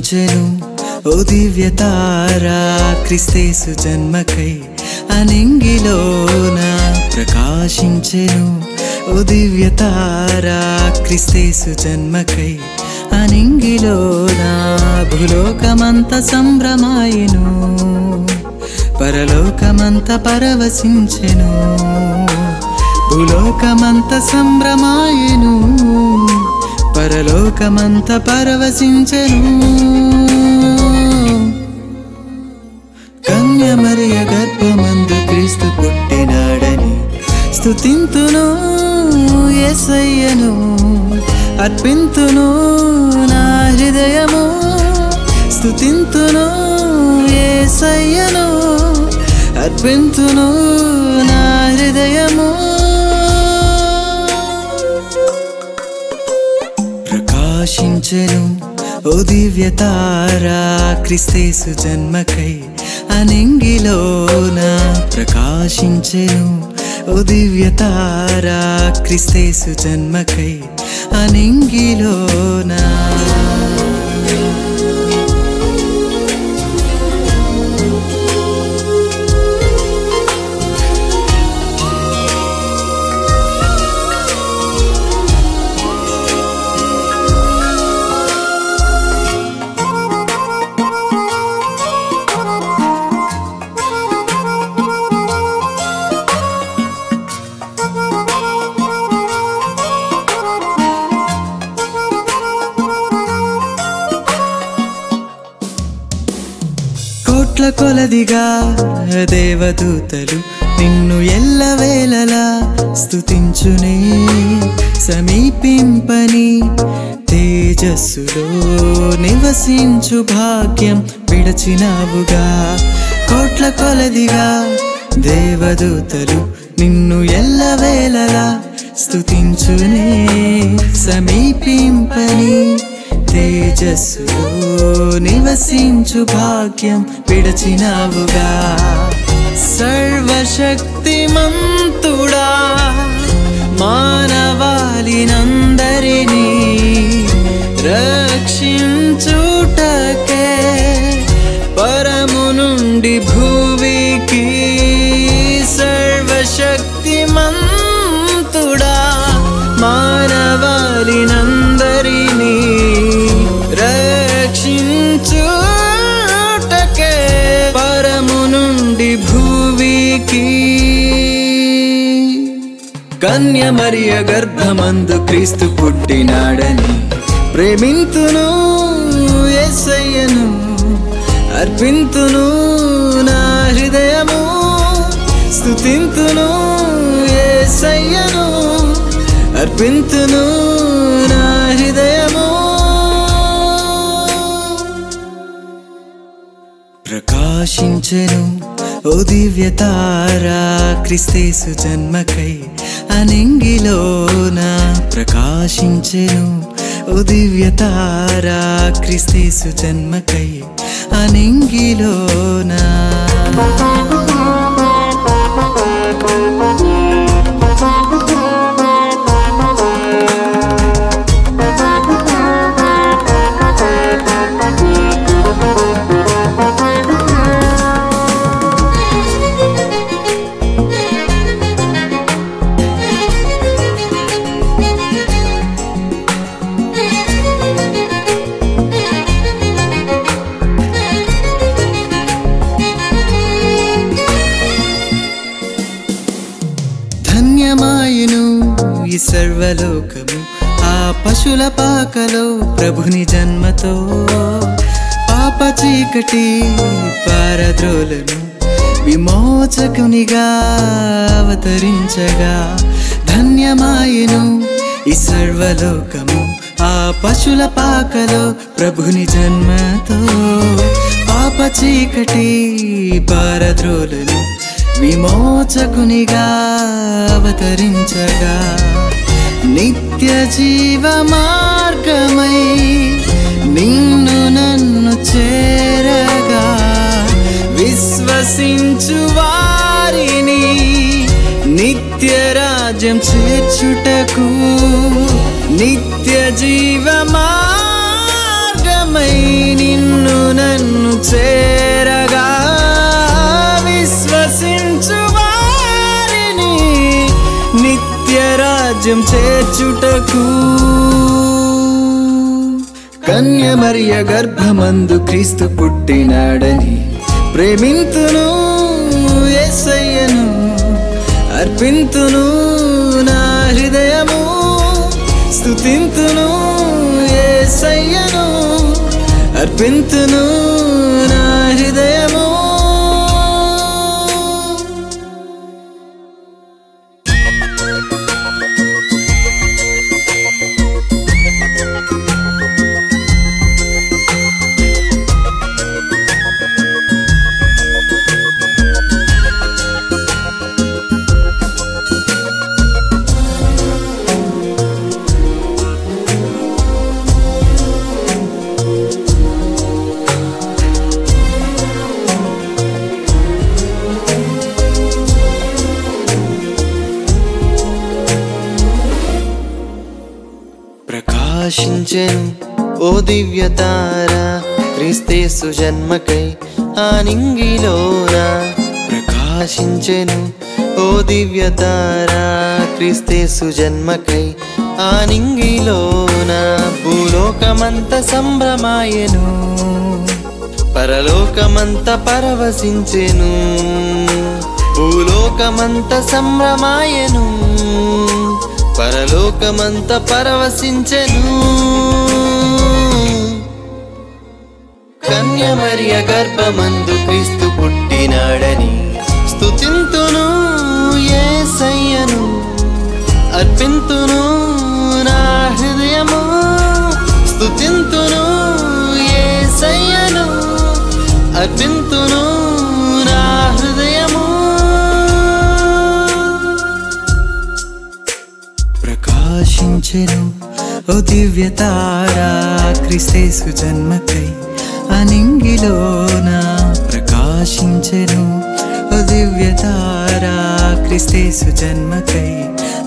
ప్రకాశించెను ఓ దివ్యతారా క్రిస్తేసు జన్మకై అనింగిలోన ప్రకాశించెను ఓ దివ్యతారా క్రిస్తేసు జన్మకై అనింగిలోన భూలోకమంత సంభ్రమాయను పరలోకమంత పరవశించెను భూలోకమంత సంభ్రమాయను పరలోకమంత పరవశించెను కన్యమరియ గర్భమందు క్రీస్తు పుట్టినాడని స్తుతింతును ఎసయ్యను అర్పింతును నా హృదయము స్తుతింతును ఏసయ్యను అర్పింతును నా హృదయము ప్రకాశించెను ఓ దివ్యతారా క్రిస్తేసు జన్మకై అనింగిలోన ప్రకాశించెను ఓ దివ్యతారా క్రిస్తేసు జన్మకై అనింగిలోనా కోట్ల కొలదిగా దేవదూతలు నిన్ను ఎల్లవేళలా స్తుతించునే సమీపింపని తేజస్సులో నివసించు భాగ్యం విడచినావుగా కోట్ల కొలదిగా దేవదూతలు నిన్ను ఎల్లవేళలా స్తుతించునే సమీపింపని తేజస్సులో నివసించు భాగ్యం విడచినావుగా సర్వశక్తిమంతుడా మానవాళినందరినీ రక్షించుటకే పరము నుండి భూమికి సర్వశక్తిమంతుడా మానవాళినందరినీ రక్షించుటకే పరము నుండి భూమికి కన్యమరియ గర్భమందు క్రీస్తు పుట్టినాడని ప్రేమింతును ఎస్సయ్యను అర్పింతును నా హృదయము స్తుతింతును ఏసయ్యను అర్పింతును నా హృదయము ప్రకాశించెను ఓ దివ్యతారా క్రిస్తేసు జన్మకై అనింగిలోన ప్రకాశించెను ఓ దివ్యతారా క్రిస్తేసు జన్మకై అనింగిలోనా ధన్యమాయును ఈ సర్వలోకము ఆ పశుల పాకలో ప్రభుని జన్మతో పాప చీకటి పారద్రోలను విమోచకునిగా అవతరించగా ధన్యమాయును ఈ సర్వలోకము ఆ పశుల పాకలో ప్రభుని జన్మతో పాప చీకటి పారద్రోలను విమోచకునిగా అవతరించగా నిత్య జీవ మార్గమై నిన్ను నన్ను చేరగా విశ్వసించు వారిని నిత్య రాజ్యం చేర్చుటకు నిత్య జీవ మార్గమై మార్గమై నిన్ను నన్ను చేరగా విశ్వసించు వారిని నిత్య రాజ్యం చేర్చుటకు కన్యమరియ గర్భమందు క్రీస్తు పుట్టినాడని ప్రేమింతును యేసయ్యను అర్పింతును నా హృదయము స్తుతింతును యేసయ్యను అర్పింతును నా హృదయము ప్రకాశించెను ఓ దివ్య తార క్రీస్తేసు జన్మకై ఆనింగిలోన ప్రకాశించెను ఓ దివ్య తార క్రీస్తేసు జన్మకై ఆనింగిలోన భూలోకమంత సంభ్రమాయను పరలోకమంత పరవశించెను భూలోకమంత సంభ్రమాయను పరలోకమంత పరవశించెను కన్యమరియ గర్భమందు క్రీస్తు పుట్టినాడని స్తుతింతును యేసయ్యను అర్పింతును నా హృదయము స్తుతింతును యేసయ్యను అర్పింతును నా హృదయము ప్రకాశించెను ఓ దివ్య తారా క్రిస్తేసు జన్మకై అనింగిలోన ప్రకాశించెను ఓ దివ్య తారా క్రిస్తేసు జన్మకై